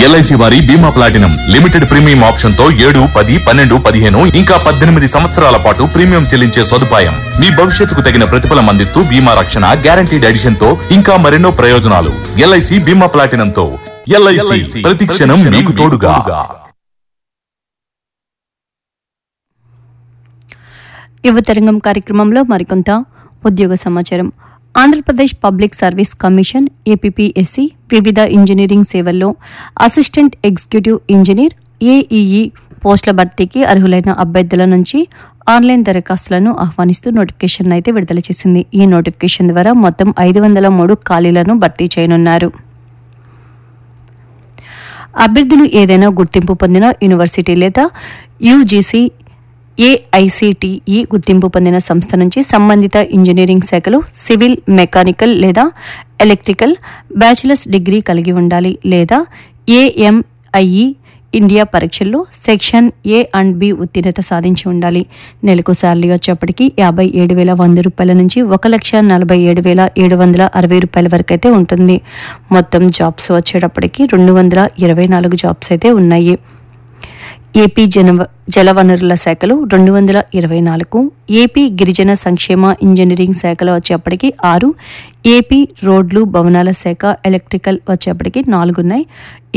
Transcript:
LIC వారి బీమా platinum limited premium option తో ఏడు పది పన్నెండు పదిహేను ఇంకా పద్దెనిమిది సంవత్సరాల పాటు ప్రీమియం చెల్లించే సదుపాయం మీ భవిష్యత్తుకు తగిన ప్రతిఫలం అందిస్తూ బీమా రక్షణ గ్యారంటీడ్ ఎడిషన్ తో ఇంకా మరెన్నో ప్రయోజనాలు ఎల్ఐసి బీమా ప్లాటినం తో ఎల్ఐసి ప్రతి క్షణం మీకు తోడుగా యువతరంగం కార్యక్రమంలో మరికొంత ఉద్యోగ సమాచారం Andhra Pradesh public service commission APPSC వివిధ ఇంజనీరింగ్ సేవల్లో అసిస్టెంట్ ఎగ్జిక్యూటివ్ ఇంజనీర్ ఏఈఈ పోస్టుల భర్తీకి అర్హులైన అభ్యర్థుల నుంచి ఆన్లైన్ దరఖాస్తులను ఆహ్వానిస్తూ నోటిఫికేషన్ అయితే విడుదల చేసింది ఈ నోటిఫికేషన్ ద్వారా మొత్తం ఐదు వందల మూడు ఖాళీలను భర్తీ చేయనున్నారు అభ్యర్థులు ఏదైనా గుర్తింపు పొందిన యూనివర్సిటీ లేదా యూజీసీ ఏఐసిటిఈ గుర్తింపు పొందిన సంస్థ నుంచి సంబంధిత ఇంజనీరింగ్ శాఖలో సివిల్ మెకానికల్ లేదా ఎలక్ట్రికల్ బ్యాచిలర్స్ డిగ్రీ కలిగి ఉండాలి లేదా ఏఎంఐఈ ఇండియా పరీక్షల్లో సెక్షన్ ఏ అండ్ బి ఉత్తీర్ణత సాధించి ఉండాలి నెలకు శాలరీ వచ్చేప్పటికి యాభై ఏడు వేల వంద రూపాయల నుంచి ఒక లక్ష నలభై ఏడు వేల ఏడు వందల అరవై రూపాయల వరకు అయితే ఉంటుంది మొత్తం జాబ్స్ వచ్చేటప్పటికి రెండు వందల ఇరవై నాలుగు జాబ్స్ అయితే ఉన్నాయి ఏపీ జన జలవనరుల శాఖలో రెండు వందల ఇరవై నాలుగు ఏపీ గిరిజన సంక్షేమ ఇంజనీరింగ్ శాఖలో వచ్చేప్పటికి ఆరు ఏపీ రోడ్లు భవనాల శాఖ ఎలక్ట్రికల్ వచ్చేప్పటికి నాలుగు ఉన్నాయి